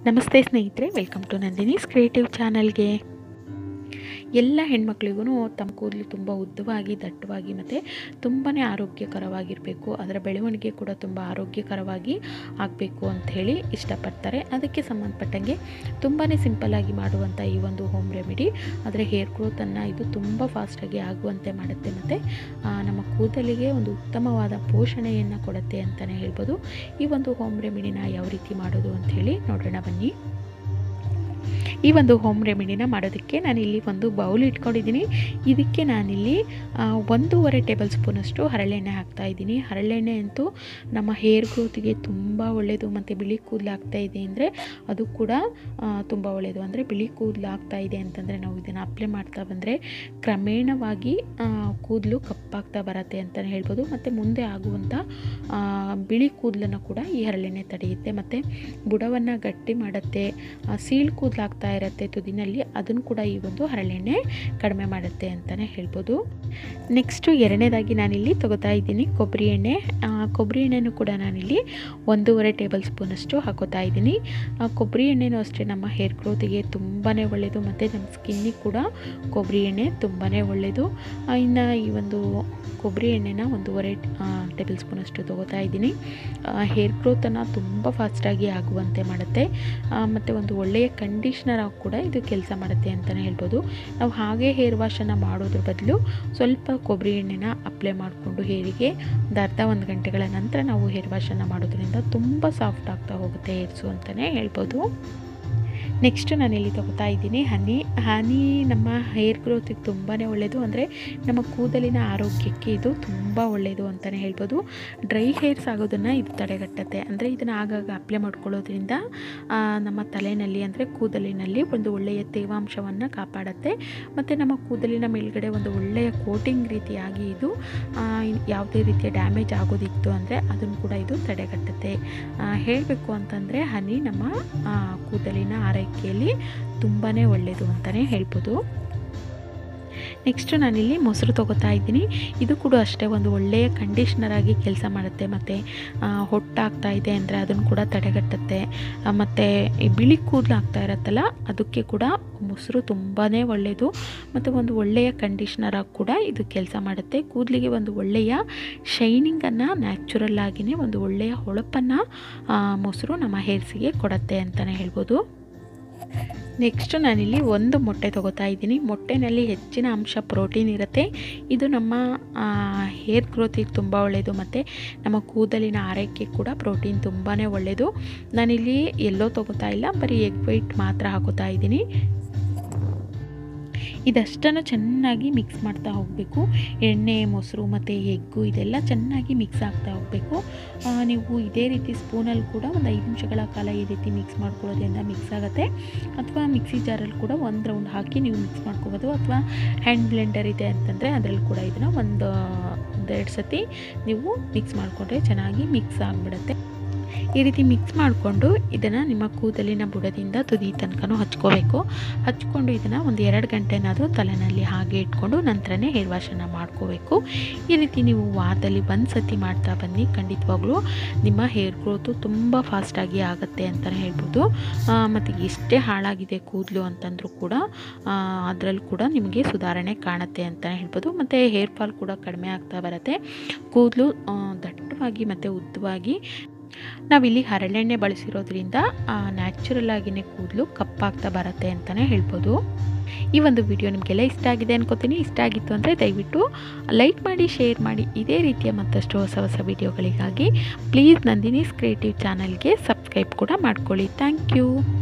ನಮಸ್ತೆ ಸ್ನೇಹಿತರೆ welcome to Nandini's creative ಚಾನಲ್ಗೆ ಎಲ್ಲ ಹೆಣ್ಮಕ್ಳಿಗೂ ತಮ್ಮ ಕೂದಲು ತುಂಬ ಉದ್ದವಾಗಿ ದಟ್ಟವಾಗಿ ಮತ್ತು ತುಂಬಾ ಆರೋಗ್ಯಕರವಾಗಿರಬೇಕು ಅದರ ಬೆಳವಣಿಗೆ ಕೂಡ ತುಂಬ ಆರೋಗ್ಯಕರವಾಗಿ ಆಗಬೇಕು ಅಂಥೇಳಿ ಇಷ್ಟಪಡ್ತಾರೆ ಅದಕ್ಕೆ ಸಂಬಂಧಪಟ್ಟಂಗೆ ತುಂಬಾ ಸಿಂಪಲ್ಲಾಗಿ ಮಾಡುವಂಥ ಈ ಒಂದು ಹೋಮ್ ರೆಮಿಡಿ ಆದರೆ ಹೇರ್ ಗ್ರೋತನ್ನು ಇದು ತುಂಬ ಫಾಸ್ಟಾಗಿ ಆಗುವಂತೆ ಮಾಡುತ್ತೆ ಮತ್ತು ನಮ್ಮ ಕೂದಲಿಗೆ ಒಂದು ಉತ್ತಮವಾದ ಪೋಷಣೆಯನ್ನು ಕೊಡುತ್ತೆ ಅಂತಲೇ ಹೇಳ್ಬೋದು ಈ ಒಂದು ಹೋಮ್ ರೆಮಿಡಿನ ಯಾವ ರೀತಿ ಮಾಡೋದು ಅಂಥೇಳಿ ನೋಡೋಣ ಬನ್ನಿ ಈ ಒಂದು ಹೋಮ್ ರೆಮಿಡಿನ ಮಾಡೋದಕ್ಕೆ ನಾನಿಲ್ಲಿ ಒಂದು ಬೌಲ್ ಇಟ್ಕೊಂಡಿದ್ದೀನಿ ಇದಕ್ಕೆ ನಾನಿಲ್ಲಿ ಆ, ಒಂದೂವರೆ ಟೇಬಲ್ ಸ್ಪೂನಷ್ಟು ಹರಳೆಣ್ಣೆ ಹಾಕ್ತಾ ಇದ್ದೀನಿ ಹರಳೆಣ್ಣೆ ಅಂತೂ ನಮ್ಮ ಹೇರ್ ಗ್ರೋತಿಗೆ ತುಂಬ ಒಳ್ಳೆಯದು ಮತ್ತು ಬಿಳಿ ಕೂದಲು ಆಗ್ತಾ ಇದೆ ಅಂದರೆ ಅದು ಕೂಡ ಆ, ತುಂಬ ಒಳ್ಳೆಯದು ಅಂದರೆ ಬಿಳಿ ಕೂದಲು ಆಗ್ತಾ ಇದೆ ಅಂತಂದರೆ ನಾವು ಇದನ್ನು ಅಪ್ಲೈ ಮಾಡ್ತಾ ಬಂದರೆ ಕ್ರಮೇಣವಾಗಿ ಆ, ಕೂದಲು ಕಪ್ಪಾಗ್ತಾ ಬರುತ್ತೆ ಅಂತಲೇ ಹೇಳ್ಬೋದು ಮತ್ತು ಮುಂದೆ ಆಗುವಂಥ ಆ, ಬಿಳಿ ಕೂದಲನ್ನು ಕೂಡ ಈ ಹರಳೆಣ್ಣೆ ತಡೆಯುತ್ತೆ ಮತ್ತು ಬುಡವನ್ನು ಗಟ್ಟಿ ಮಾಡುತ್ತೆ ಆ, ಸೀಳ್ ಕೂದಲಾಗ್ತಾ ಇರುತ್ತೆ ತುದಿನಲ್ಲಿ ಅದನ್ನು ಕೂಡ ಈ ಒಂದು ಹರಳೆಣ್ಣೆ ಕಡಿಮೆ ಮಾಡುತ್ತೆ ಅಂತಲೇ ಹೇಳ್ಬೋದು ನೆಕ್ಸ್ಟು ಎರಡನೇದಾಗಿ ನಾನಿಲ್ಲಿ ತಗೋತಾ ಇದ್ದೀನಿ ಕೊಬ್ಬರಿ ಎಣ್ಣೆ ಆ, ಕೊಬ್ಬರಿ ಎಣ್ಣೆನೂ ಕೂಡ ನಾನಿಲ್ಲಿ ಒಂದೂವರೆ ಟೇಬಲ್ ಸ್ಪೂನಷ್ಟು ಹಾಕೋತಾ ಇದ್ದೀನಿ ಆ, ಕೊಬ್ಬರಿ ಎಣ್ಣೆನೂ ಅಷ್ಟೇ ನಮ್ಮ ಹೇರ್ ಗ್ರೋತಿಗೆ ತುಂಬಾ ಒಳ್ಳೆಯದು ಮತ್ತು ನಮ್ಮ ಸ್ಕಿನ್ನಿಗೆ ಕೂಡ ಕೊಬ್ಬರಿ ಎಣ್ಣೆ ತುಂಬಾ ಒಳ್ಳೆಯದು ಇನ್ನು ಈ ಒಂದು ಕೊಬ್ಬರಿ ಎಣ್ಣೆನ ಒಂದೂವರೆ ಟೇಬಲ್ ಸ್ಪೂನಷ್ಟು ತೊಗೋತಾ ಇದ್ದೀನಿ ಹೇರ್ ಗ್ರೋತನ್ನು ತುಂಬ ಫಾಸ್ಟಾಗಿ ಆಗುವಂತೆ ಮಾಡುತ್ತೆ ಮತ್ತು ಒಂದು ಒಳ್ಳೆಯ ಕಂಡೀಷ್ನರ್ ಆಗಿ ಕೂಡ ಇದು ಕೆಲಸ ಮಾಡುತ್ತೆ ಅಂತಲೇ ಹೇಳ್ಬೋದು ನಾವು ಹಾಗೆ ಹೇರ್ ವಾಶನ್ನು ಮಾಡೋದ್ರ ಬದಲು ಸ್ವಲ್ಪ ಕೊಬ್ಬರಿ ಎಣ್ಣೆನ ಅಪ್ಲೈ ಮಾಡಿಕೊಂಡು ಹೇರಿಗೆ ಒಂದು ಅರ್ಧ ಒಂದು ಗಂಟೆಗಳ ನಂತರ ನಾವು ಹೇರ್ ವಾಶನ್ನು ಮಾಡೋದ್ರಿಂದ ತುಂಬ ಸಾಫ್ಟ್ ಆಗ್ತಾ ಹೋಗುತ್ತೆ ಹೇರ್ಸು ಅಂತಲೇ ಹೇಳ್ಬೋದು ನೆಕ್ಸ್ಟ್ ನಾನಿಲ್ಲಿ ತಗೋತಾ ಇದ್ದೀನಿ ಹನಿ ಹನಿ ನಮ್ಮ ಹೇರ್ ಗ್ರೋತಿಗೆ ತುಂಬಾ ಒಳ್ಳೆಯದು ಅಂದರೆ ನಮ್ಮ ಕೂದಲಿನ ಆರೋಗ್ಯಕ್ಕೆ ಇದು ತುಂಬ ಒಳ್ಳೆಯದು ಅಂತಲೇ ಹೇಳ್ಬೋದು ಡ್ರೈ ಹೇರ್ಸ್ ಆಗೋದನ್ನು ಇದು ತಡೆಗಟ್ಟುತ್ತೆ ಅಂದರೆ ಇದನ್ನು ಆಗಾಗ ಅಪ್ಲೈ ಮಾಡ್ಕೊಳ್ಳೋದ್ರಿಂದ ಆ, ನಮ್ಮ ತಲೆಯಲ್ಲಿ ಅಂದರೆ ಕೂದಲಿನಲ್ಲಿ ಒಂದು ಒಳ್ಳೆಯ ತೇವಾಂಶವನ್ನು ಕಾಪಾಡುತ್ತೆ ಮತ್ತು ನಮ್ಮ ಕೂದಲಿನ ಮೇಲ್ಗಡೆ ಒಂದು ಒಳ್ಳೆಯ ಕೋಟಿಂಗ್ ರೀತಿಯಾಗಿ ಇದು ಆ, ಇನ್- ಯಾವುದೇ ರೀತಿಯ ಡ್ಯಾಮೇಜ್ ಆಗೋದಿತ್ತು ಅಂದರೆ ಅದನ್ನು ಕೂಡ ಇದು ತಡೆಗಟ್ಟುತ್ತೆ ಹೇಳಬೇಕು ಅಂತಂದರೆ ಹನಿ ನಮ್ಮ ಆ, ಕೂದಲಿನ ಆರೈಕೆಯಲ್ಲಿ ತುಂಬಾ ಒಳ್ಳೆಯದು ಅಂತಲೇ ಹೇಳ್ಬೋದು ನೆಕ್ಸ್ಟು ನಾನಿಲ್ಲಿ ಮೊಸರು ತೊಗೋತಾ ಇದ್ದೀನಿ ಇದು ಕೂಡ ಅಷ್ಟೇ ಒಂದು ಒಳ್ಳೆಯ ಕಂಡೀಷ್ನರ್ ಆಗಿ ಕೆಲಸ ಮಾಡುತ್ತೆ ಮತ್ತು ಹೊಟ್ಟಾಗ್ತಾ ಇದೆ ಅಂದರೆ ಅದನ್ನು ಕೂಡ ತಡೆಗಟ್ಟುತ್ತೆ ಮತ್ತು ಈ ಬಿಳಿ ಕೂದಲು ಆಗ್ತಾ ಇರತ್ತಲ್ಲ ಅದಕ್ಕೆ ಕೂಡ ಮೊಸರು ತುಂಬಾ ಒಳ್ಳೆಯದು ಮತ್ತು ಒಂದು ಒಳ್ಳೆಯ ಕಂಡೀಷ್ನರ್ ಆಗಿ ಕೂಡ ಇದು ಕೆಲಸ ಮಾಡುತ್ತೆ ಕೂದಲಿಗೆ ಒಂದು ಒಳ್ಳೆಯ ಶೈನಿಂಗನ್ನು ನ್ಯಾಚುರಲ್ ಆಗಿಯೇ ಒಂದು ಒಳ್ಳೆಯ ಹೊಳಪನ್ನು ಮೊಸರು ನಮ್ಮ ಹೇರ್ಸಿಗೆ ಕೊಡುತ್ತೆ ಅಂತಲೇ ಹೇಳ್ಬೋದು ನೆಕ್ಸ್ಟು ನಾನಿಲ್ಲಿ ಒಂದು ಮೊಟ್ಟೆ ತೊಗೋತಾ ಇದ್ದೀನಿ ಮೊಟ್ಟೆನಲ್ಲಿ ಹೆಚ್ಚಿನ ಅಂಶ ಪ್ರೋಟೀನ್ ಇರುತ್ತೆ ಇದು ನಮ್ಮ ಹೇರ್ ಗ್ರೋತಿಗೆ ತುಂಬ ಒಳ್ಳೆಯದು ಮತ್ತು ನಮ್ಮ ಕೂದಲಿನ ಆರೈಕೆ ಕೂಡ ಪ್ರೋಟೀನ್ ತುಂಬಾ ಒಳ್ಳೆಯದು ನಾನಿಲ್ಲಿ ಎಲ್ಲೋ ತೊಗೋತಾ ಇಲ್ಲ ಬರೀ ಎಗ್ ವೈಟ್ ಮಾತ್ರ ಹಾಕೋತಾ ಇದ್ದೀನಿ ಇದಷ್ಟನ್ನು ಚೆನ್ನಾಗಿ ಮಿಕ್ಸ್ ಮಾಡ್ತಾ ಹೋಗಬೇಕು ಎಣ್ಣೆ ಮೊಸರು ಮತ್ತು ಎಗ್ಗು ಇದೆಲ್ಲ ಚೆನ್ನಾಗಿ ಮಿಕ್ಸ್ ಆಗ್ತಾ ಹೋಗಬೇಕು ನೀವು ಇದೇ ರೀತಿ ಸ್ಪೂನಲ್ಲಿ ಕೂಡ ಒಂದು ಐದು ನಿಮಿಷಗಳ ಕಾಲ ಈ ರೀತಿ ಮಿಕ್ಸ್ ಮಾಡ್ಕೊಳ್ಳೋದ್ರಿಂದ ಮಿಕ್ಸ್ ಆಗುತ್ತೆ ಅಥವಾ ಮಿಕ್ಸಿ ಜಾರಲ್ಲಿ ಕೂಡ ಒಂದು ರೌಂಡ್ ಹಾಕಿ ನೀವು ಮಿಕ್ಸ್ ಮಾಡ್ಕೋಬೋದು ಅಥವಾ ಹ್ಯಾಂಡ್ ಬ್ಲೆಂಡರ್ ಇದೆ ಅಂತಂದರೆ ಅದರಲ್ಲಿ ಕೂಡ ಇದನ್ನು ಒಂದು ಒಂದೆರಡು ಸತಿ ನೀವು ಮಿಕ್ಸ್ ಮಾಡಿಕೊಂಡ್ರೆ ಚೆನ್ನಾಗಿ ಮಿಕ್ಸ್ ಆಗಿಬಿಡುತ್ತೆ ಈ ರೀತಿ ಮಿಕ್ಸ್ ಮಾಡಿಕೊಂಡು ಇದನ್ನು ನಿಮ್ಮ ಕೂದಲಿನ ಬುಡದಿಂದ ತುದಿ ತನಕನೂ ಹಚ್ಕೋಬೇಕು ಹಚ್ಕೊಂಡು ಇದನ್ನು ಒಂದು ಎರಡು ಗಂಟೆನಾದರೂ ತಲೆನಲ್ಲಿ ಹಾಗೆ ಇಟ್ಕೊಂಡು ನಂತರನೇ ಹೇರ್ ವಾಶನ್ನು ಮಾಡ್ಕೋಬೇಕು ಈ ರೀತಿ ನೀವು ವಾರದಲ್ಲಿ ಒಂದು ಸತಿ ಮಾಡ್ತಾ ಬನ್ನಿ ಖಂಡಿತವಾಗ್ಲೂ ನಿಮ್ಮ ಹೇರ್ ಗ್ರೋತು ತುಂಬ ಫಾಸ್ಟಾಗಿ ಆಗುತ್ತೆ ಅಂತಲೇ ಹೇಳ್ಬೋದು ಮತ್ತು ಎಷ್ಟೇ ಹಾಳಾಗಿದೆ ಕೂದಲು ಅಂತಂದರೂ ಕೂಡ ಅದರಲ್ಲಿ ಕೂಡ ನಿಮಗೆ ಸುಧಾರಣೆ ಕಾಣುತ್ತೆ ಅಂತಲೇ ಹೇಳ್ಬೋದು ಮತ್ತು ಹೇರ್ ಫಾಲ್ ಕೂಡ ಕಡಿಮೆ ಆಗ್ತಾ ಬರುತ್ತೆ ಕೂದಲು ದಟ್ಟವಾಗಿ ಮತ್ತು ಉದ್ದವಾಗಿ ನಾವಿಲ್ಲಿ ಹರಳೆಣ್ಣೆ ಬಳಸಿರೋದ್ರಿಂದ ನ್ಯಾಚುರಲ್ ಆಗಿನೇ ಕೂದಲು ಕಪ್ಪಾಗ್ತಾ ಬರುತ್ತೆ ಅಂತಲೇ ಹೇಳ್ಬೋದು ಈ ಒಂದು ವಿಡಿಯೋ ನಿಮಗೆಲ್ಲ ಇಷ್ಟ ಆಗಿದೆ ಅನ್ಕೋತೀನಿ ಇಷ್ಟ ಆಗಿತ್ತು ಅಂದರೆ ದಯವಿಟ್ಟು ಲೈಕ್ ಮಾಡಿ ಶೇರ್ ಮಾಡಿ ಇದೇ ರೀತಿಯ ಮತ್ತಷ್ಟು ಹೊಸ ಹೊಸ ವಿಡಿಯೋಗಳಿಗಾಗಿ ಪ್ಲೀಸ್ ನಂದಿನೀಸ್ ಕ್ರಿಯೇಟಿವ್ ಚಾನಲ್ಗೆ ಸಬ್ಸ್ಕ್ರೈಬ್ ಕೂಡ ಮಾಡ್ಕೊಳ್ಳಿ ಥ್ಯಾಂಕ್ ಯು